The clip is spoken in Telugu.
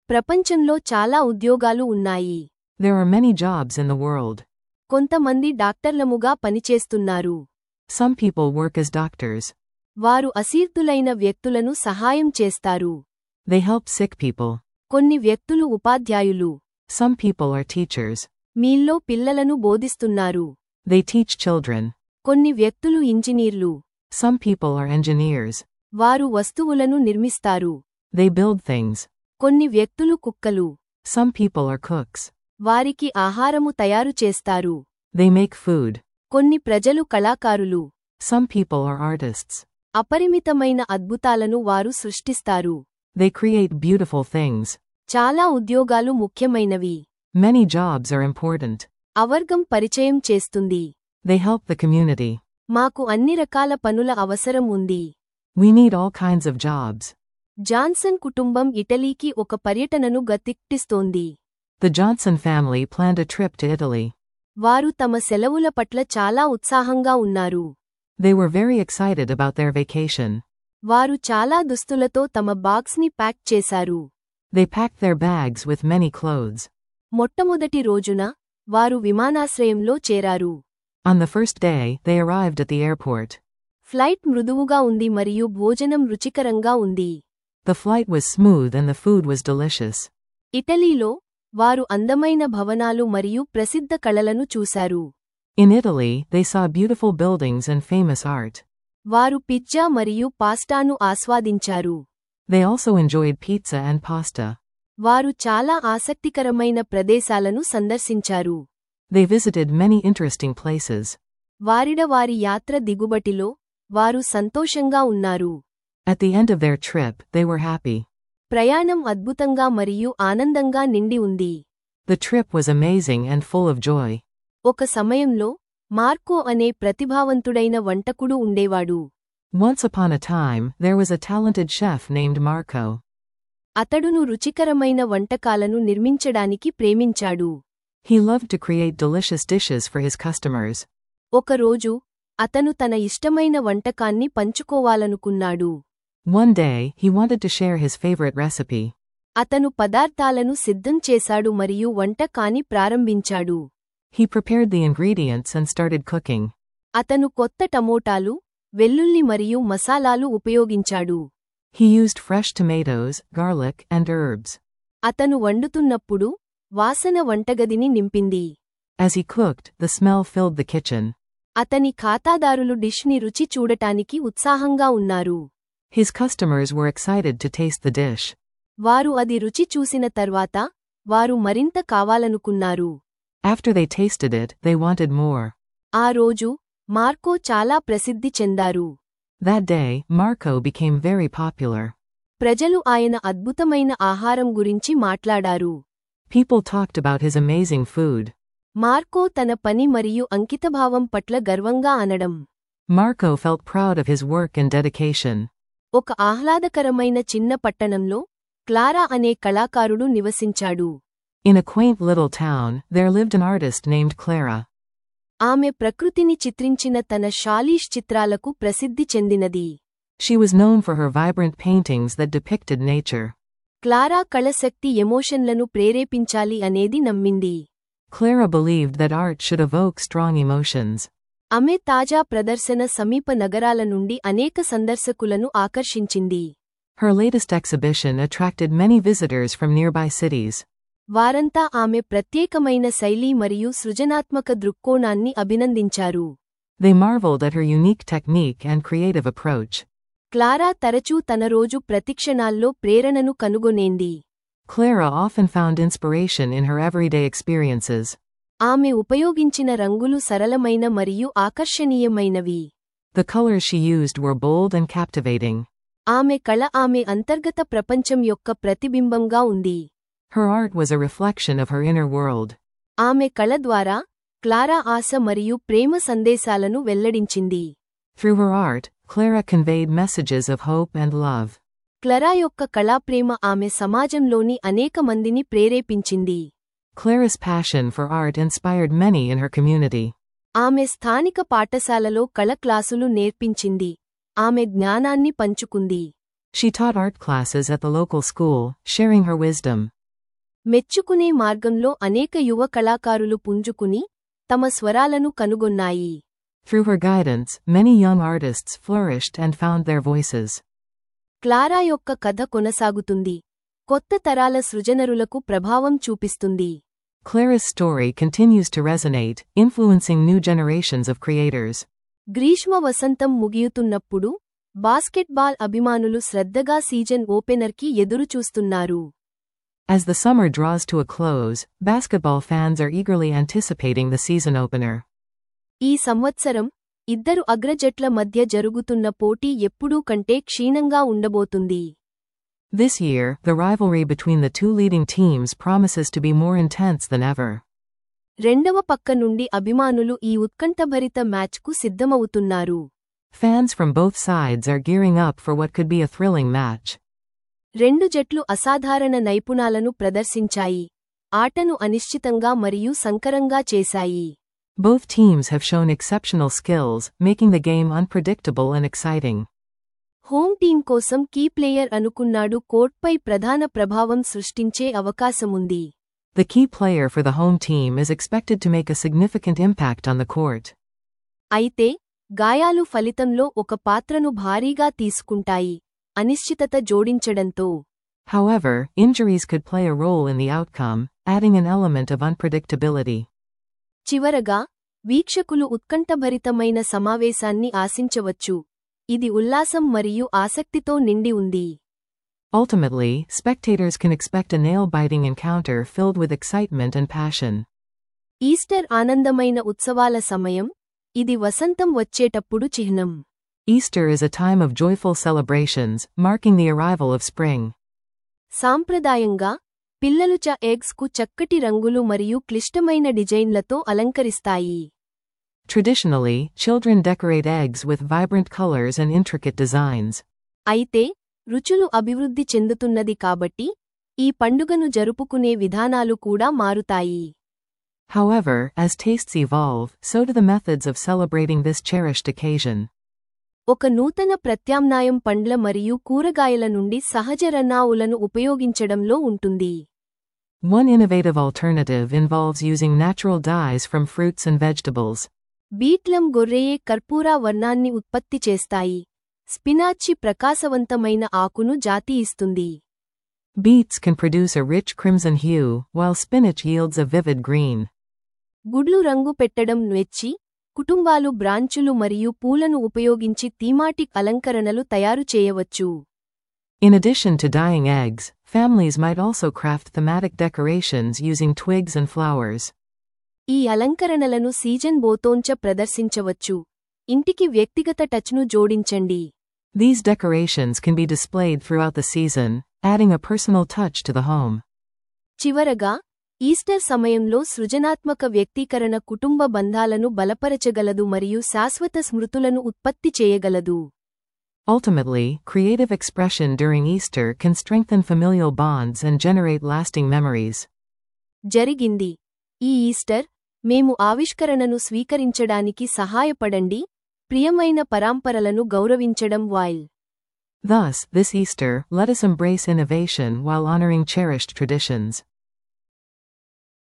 ప్రపంచంలో చాలా ఉద్యోగాలు ఉన్నాయి There are many jobs in the world. కొంతమంది డాక్టర్లముగా పనిచేస్తున్నారు Some people work as doctors. వారు అసీర్తులైన వ్యక్తులను సహాయం చేస్తారు They help sick people. కొన్ని వ్యక్తులు ఉపాధ్యాయులు Some people are teachers. మీల్లో పిల్లలను బోధిస్తున్నారు They teach children. కొన్ని వ్యక్తులు ఇంజనీర్లు Some people are engineers. వారు వస్తువులను నిర్మిస్తారు They build things. కొన్ని వ్యక్తులు కుక్కలు Some people are cooks. వారికి ఆహారము తయారు చేస్తారు They make food. కొన్ని ప్రజలు కళాకారులు Some people are artists. అపరిమితమైన అద్భుతాలను వారు సృష్టిస్తారు They create beautiful things. చాలా ఉద్యోగాలు ముఖ్యమైనవి Many jobs are important. అవర్గం పరిచయం చేస్తుంది They help the community. మాకు అన్ని రకాల పనుల అవసరం ఉంది We need all kinds of jobs. Johnson కుటుంబం ఇటలీకి ఒక పర్యటనను గతిక్టిస్తోంది The Johnson family planned a trip to Italy. వారు తమ సెలవుల పట్ల చాలా ఉత్సాహంగా ఉన్నారు They were very excited about their vacation. వారు చాలా దుస్తులతో తమ బాక్స్ని ప్యాక్ చేశారు They packed their bags with many clothes. మొట్టమొదటి రోజున వారు విమానాశ్రయంలో చేరారు On the first day, they arrived at the airport. Flight మృదువుగా ఉంది మరియు భోజనం రుచికరంగా ఉంది The flight was smooth and the food was delicious. ఇటలీలో వారు అందమైన భవనాలు మరియు ప్రసిద్ధ కళలను చూశారు In Italy, they saw beautiful buildings and famous art. వారు పిజ్జా మరియు పాస్టాను ఆస్వాదించారు They also enjoyed pizza and pasta. వారు చాలా ఆసక్తికరమైన ప్రదేశాలను సందర్శించారు They visited many interesting places. వారిడ వారి యాత్ర దిగుబటిలో వారు సంతోషంగా ఉన్నారు At the end of their trip, they were happy. ప్రయాణం అద్భుతంగా మరియు ఆనందంగా నిండి ఉంది The trip was amazing and full of joy. ఒక సమయంలో మార్కో అనే ప్రతిభావంతుడైన వంటకుడు ఉండేవాడు Once upon a time, there was a talented chef named Marco. అతడును రుచికరమైన వంటకాలను నిర్మించడానికి ప్రేమించాడు He loved to create delicious dishes for his customers. ఒకరోజు అతను తన ఇష్టమైన వంటకాన్ని పంచుకోవాలనుకున్నాడు One day, he wanted to share his favorite recipe. అతను పదార్థాలను సిద్ధం చేశాడు మరియు వంటకాన్ని ప్రారంభించాడు He prepared the ingredients and started cooking. అతను కొత్త టమోటాలు వెల్లుల్లి మరియు మసాలాలు ఉపయోగించాడు He used fresh tomatoes, garlic, and herbs. అతను వండుతున్నప్పుడు వాసన వంటగదిని నింపింది As he cooked, the smell filled the kitchen. అతని ఖాతాదారులు డిష్ని రుచి చూడటానికి ఉత్సాహంగా ఉన్నారు His customers were excited to taste the dish. వారు అది రుచి చూసిన తర్వాత వారు మరింత కావాలనుకున్నారు After they tasted it, they wanted more. ఆ రోజు మార్కో చాలా ప్రసిద్ధి చెందారు That day, Marco became very popular. ప్రజలు ఆయన అద్భుతమైన ఆహారం గురించి మాట్లాడారు People talked about his amazing food. Marco తన పని మరియు అంకితభావం పట్ల గర్వంగా అనడం Marco felt proud of his work and dedication. ఒక ఆహ్లాదకరమైన చిన్న పట్టణంలో క్లారా అనే కళాకారుడు నివసించాడు In a quaint little town, there lived an artist named Clara. ఆమె ప్రకృతిని చిత్రించిన తన షాలీష్ చిత్రాలకు ప్రసిద్ధి చెందినది She was known for her vibrant paintings that depicted nature. Clara కళశక్తి ఎమోషన్లను ప్రేరేపించాలి అనేది నమ్మింది Clara believed that art should evoke strong emotions. ఆమె తాజా ప్రదర్శన సమీప నగరాల నుండి అనేక సందర్శకులను ఆకర్షించింది Her latest exhibition attracted many visitors from nearby cities. వారంతా ఆమె ప్రత్యేకమైన శైలి మరియు సృజనాత్మక దృక్కోణాన్ని అభినందించారు They marveled at her unique technique and creative approach. Clara తరచూ తన రోజు ప్రతిక్షణాల్లో ప్రేరణను కనుగొనేంది Clara often found inspiration in her everyday experiences. ఆమె ఉపయోగించిన రంగులు సరళమైన మరియు ఆకర్షణీయమైనవి The colors she used were bold and captivating. ఆమె కళ ఆమె అంతర్గత ప్రపంచం యొక్క ప్రతిబింబంగా ఉంది Her art was a reflection of her inner world. ఆమె కళ ద్వారా క్లారా ఆశ మరియు ప్రేమ సందేశాలను వెల్లడించింది Through her art, Clara conveyed messages of hope and love. క్లరా యొక్క కళాప్రేమ ఆమె సమాజంలోని అనేక మందిని ప్రేరేపించింది Clara's passion for art inspired many in her community. ఆమె స్థానిక పాఠశాలలో కళ క్లాసులు నేర్పించింది ఆమె జ్ఞానాన్ని పంచుకుంది She taught art classes at the local school, sharing her wisdom. మెచ్చుకునే మార్గంలో అనేక యువ కళాకారులు పుంజుకుని తమ స్వరాలను కనుగొన్నాయి Through her guidance, many young artists flourished and found their voices. Clara యొక్క కథ కొనసాగుతుంది కొత్త తరాల సృజనరులకు ప్రభావం చూపిస్తుంది Clara's story continues to resonate, influencing new generations of creators. గ్రీష్మ వసంతం ముగియుతున్నప్పుడు బాస్కెట్బాల్ అభిమానులు శ్రద్ధగా సీజన్ ఓపెనర్కి ఎదురుచూస్తున్నారు As the summer draws to a close, basketball fans are eagerly anticipating the season opener. ఈ సంవత్సరం ఇద్దరు అగ్రజట్ల మధ్య జరుగుతున్న పోటీ ఎప్పుడూ కంటే క్షీణంగా ఉండబోతుంది This year, the rivalry between the two leading teams promises to be more intense than ever. రెండవ పక్క నుండి అభిమానులు ఈ ఉత్కంఠభరిత మ్యాచ్కు సిద్ధమవుతున్నారు Fans from both sides are gearing up for what could be a thrilling match. రెండు జట్లు అసాధారణ నైపుణాలను ప్రదర్శించాయి ఆటను అనిశ్చితంగా మరియు సంకరంగా చేశాయి Both teams have shown exceptional skills, making the game unpredictable and exciting. Home team కోసం కీ ప్లేయర్ అనుకున్నాడు కోర్ట్పై ప్రధాన ప్రభావం సృష్టించే అవకాశముంది The key player for the home team is expected to make a significant impact on the court. అయితే గాయాలు ఫలితంలో ఒక పాత్రను భారీగా తీసుకుంటాయి అనిశ్చితత జోడించడంతో However, injuries could play a role in the outcome, adding an element of unpredictability. చివరగా వీక్షకులు ఉత్కంఠభరితమైన సమావేశాన్ని ఆశించవచ్చు ఇది ఉల్లాసం మరియు ఆసక్తితో నిండి ఉంది Ultimately, spectators can expect a nail biting encounter filled with excitement and passion. Easter ఆనందమైన ఉత్సవాల సమయం ఇది వసంతం వచ్చేటప్పుడు చిహ్నం Easter is a time of joyful celebrations, marking the arrival of spring. సాంప్రదాయంగా పిల్లలు చ ఎగ్స్ కు చక్కటి రంగులు మరియు క్లిష్టమైన డిజైన్లతో అలంకరిస్తాయి Traditionally, children decorate eggs with vibrant colors and intricate designs. అయితే రుచులు అభివృద్ధి చెందుతున్నది కాబట్టి ఈ పండుగను జరుపుకునే విధానాలు కూడా మారుతాయి However, as tastes evolve, so do the methods of celebrating this cherished occasion. ఒక నూతన ప్రత్యామ్నాయం పండ్ల మరియు కూరగాయల నుండి సహజ రన్నావులను ఉపయోగించడంలో ఉంటుంది One innovative alternative involves using natural dyes from fruits and vegetables. బీట్లం గొర్రెయే కర్పూరా వర్ణాన్ని ఉత్పత్తి చేస్తాయి స్పినాచి ప్రకాశవంతమైన ఆకును జాతి ఇస్తుంది Beets can produce a rich crimson hue, while spinach yields a vivid green. గుడ్లు రంగు పెట్టడం నొచ్చి కుటుంబాలు బ్రాంచులు మరియు పూలను ఉపయోగించి థీమాటిక్ అలంకరణలు తయారు చేయవచ్చు In addition to dyeing eggs, families might also craft thematic decorations using twigs and flowers. ఈ అలంకరణలను సీజన్ బోతోంచ ప్రదర్శించవచ్చు ఇంటికి వ్యక్తిగత టచ్ను జోడించండి These decorations can be displayed throughout the season, adding a personal touch to the home. చివరగా ఈస్టర్ సమయంలో సృజనాత్మక వ్యక్తీకరణ కుటుంబ బంధాలను బలపరచగలదు మరియు శాశ్వత స్మృతులను ఉత్పత్తి చేయగలదు Ultimately, creative expression during Easter can strengthen familial bonds and generate lasting memories. జరిగింది ఈ ఈస్టర్ మేము ఆవిష్కరణను స్వీకరించడానికి సహాయపడండి ప్రియమైన పరాంపరలను గౌరవించడం while Thus, this Easter, let us embrace innovation while honoring cherished traditions.